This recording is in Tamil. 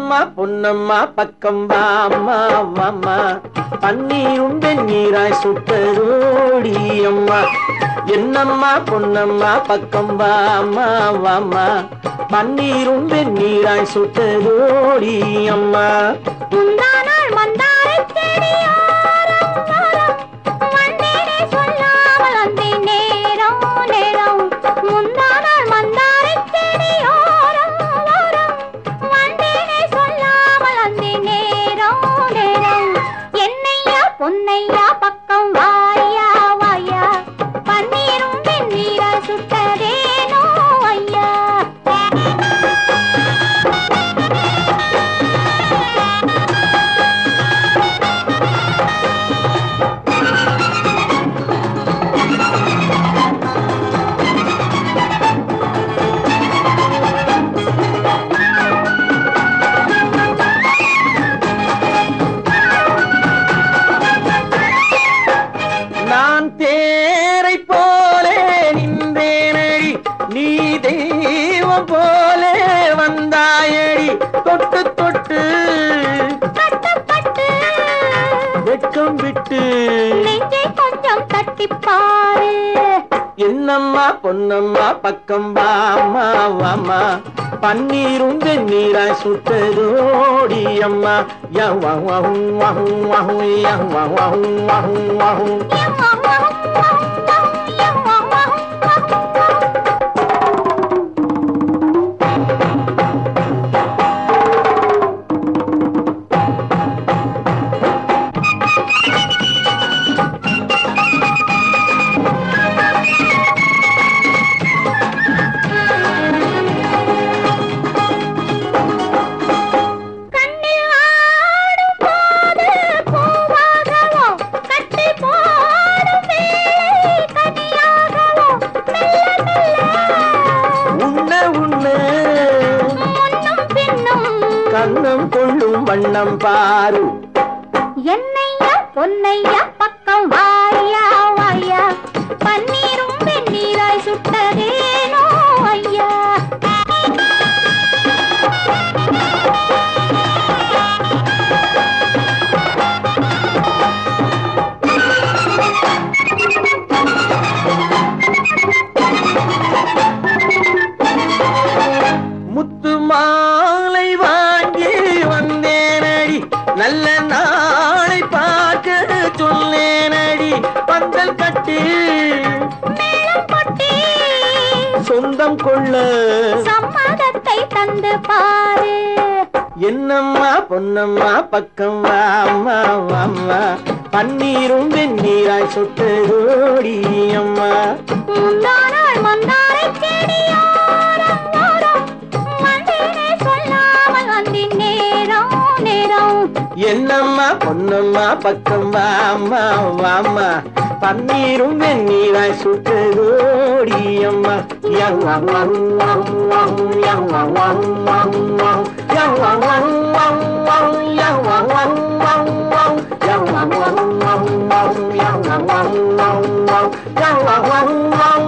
என்னம்மா பொன்னம்மா பக்கம் வாம்மா வாம்மா பன்னீரும் வெந்நீராய் சுட்டரோடி அம்மா என்னம்மா பொன்னம்மா பக்கம் வாம்மா வாம்மா பன்னீரும் வெந்நீராய் சுட்டரோடி அம்மா முந்தானாள் மந்தாரைச் செடியோரம் ஓரம் வந்தேனே சொல்லாமல் வந்தேன் நேரம் நேரம். முந்தானாள் மந்தாரைச் செடியோரம் ஓரம் வந்தேனே சொல்லாமல் வந்தேன் நேரம் நேரம். என்னையா பொன்னையா பக்கம் வாயா வாயா பன்னீரும் வெந்நீரா சுட்டதேனோ ஐயா நான் தேரை போலே நின்றேனடி நீ தெய்வம் போலே வந்தாயடி தொட்டு தொட்டு கட்டப்பட்டு வெட்கம் விட்டு நெஞ்சை கொஞ்சம் தட்டிப் பாரு என்னம்மா பொன்னம்மா பக்கம் வாமா வாமா பன்னீரும் வெந்நீராய் சுட்டதோடி அம்மா யா வா வாஹு வாஹு வாஹு யா வா வாஹு வாஹு வாஹு கண்ணில் ஆடும் போது பூவாகவோ கட்டி போடும் வேளை கனியாகவோ மெல்ல மெல்ல உன்ன உன்ன முன்னும் பின்னும் கண்ணம் கொள்ளும் வண்ணம் பாரு என்னையா பொன்னையா பக்கம் வாயா வாயா பன்னீரும் வெந்நீராய் சுட்டதேனோ ஐயா முத்து மாலை வாங்கி வந்தேனடி நல்ல நாளை பார்க்க சொன்னேனடி பந்தல் கட்டி மேளம் கொட்டி சொந்தம் கொள்ள சம்மதத்தை தந்து பாரு என்னம்மா பொன்னம்மா பக்கம் வாம்மா வாம்மா பன்னீரும் வெந்நீராய் சொட்டதோடி அம்மா முந்தானாள் மந்தாரை செடியோரம் ஓரம் வந்தேனே சொல்லாமல் வந்தேன் நேரம் நேரம் என்னம்மா பொன்னம்மா பக்கம் வாம்மா வாம்மா பன்னீரும் வெந்நீராய் சுட்டதோடி அம்மா யவ்வா வாஹு வாஹு வாஹு யவ்வா வாஹு வாஹு வாஹு யவ்வா வாஹு வாஹு வாஹு யவ்வா வாஹு வாஹு வாஹு யவ்வா வாஹு வாஹு வாஹு யவ்வா வாஹு வாஹு வாஹு யவ்வா வாஹு வாஹு